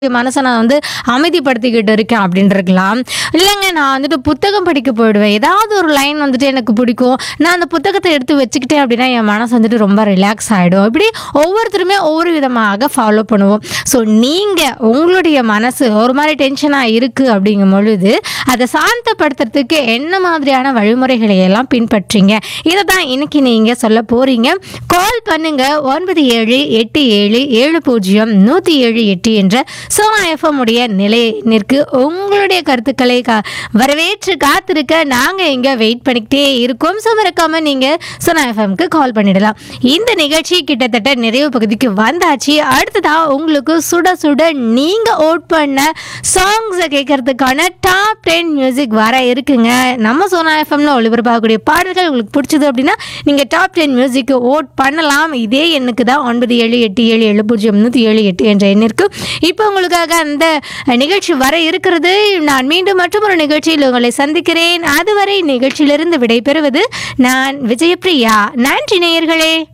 மனசை நான் வந்து அமைதிப்படுத்திக்கிட்டு இருக்கேன் அப்படின்னு இருக்கலாம் இல்லைங்க நான் வந்துட்டு புத்தகம் படிக்க போயிடுவேன் ஏதாவது ஒரு லைன் வந்துட்டு எனக்கு பிடிக்கும் நான் அந்த புத்தகத்தை எடுத்து வச்சுக்கிட்டேன் அப்படின்னா என் மனசு வந்துட்டு ரொம்ப ரிலாக்ஸ் ஆகிடும் இப்படி ஒவ்வொருத்தருமே ஒவ்வொரு விதமாக ஃபாலோ பண்ணுவோம் ஸோ நீங்கள் உங்களுடைய மனசு ஒரு மாதிரி டென்ஷனாக இருக்குது அப்படிங்கும் பொழுது அதை சாந்தப்படுத்துறதுக்கு என்ன மாதிரியான வழிமுறைகளை எல்லாம் பின்பற்றீங்க இதை தான் இன்னைக்கு நீங்கள் சொல்ல போகிறீங்க கால் பண்ணுங்க ஒன்பது ஏழு எட்டு ஏழு ஏழு பூஜ்ஜியம் நூற்றி ஏழு எட்டு என்ற சோனா எஃப்எம் உடைய நிலையிற்கு உங்களுடைய கருத்துக்களை கா வரவேற்று காத்திருக்க நாங்கள் இங்கே வெயிட் பண்ணிக்கிட்டே இருக்கோம் ஸோ மறக்காமல் நீங்கள் சோனா எஃப்எம்க்கு கால் பண்ணிடலாம் இந்த நிகழ்ச்சி கிட்டத்தட்ட நிறைவு பகுதிக்கு வந்தாச்சு அடுத்ததாக உங்களுக்கு சுட சுட நீங்கள் ஓட் பண்ண சாங்ஸை கேட்கறதுக்கான டாப் டென் மியூசிக் வர இருக்குங்க நம்ம சோனா எஃப்எம்ல ஒளிபரப்பாகக்கூடிய பாடல்கள் உங்களுக்கு பிடிச்சது அப்படின்னா நீங்கள் டாப் டென் மியூசிக்கு ஓட் பண்ணலாம் இதே எண்ணுக்கு தான் ஒன்பது ஏழு எட்டு ஏழு ஏழு பூஜ்ஜியம் நூற்றி ஏழு எட்டு என்ற எண்ணிற்கு இப்போ உங்களுக்காக அந்த நிகழ்ச்சி வர இருக்கிறது நான் மீண்டும் மற்றொரு நிகழ்ச்சியில் உங்களை சந்திக்கிறேன் அதுவரை நிகழ்ச்சியிலிருந்து விடைபெறுவது நான் விஜயபிரியா நன்றி நேயர்களே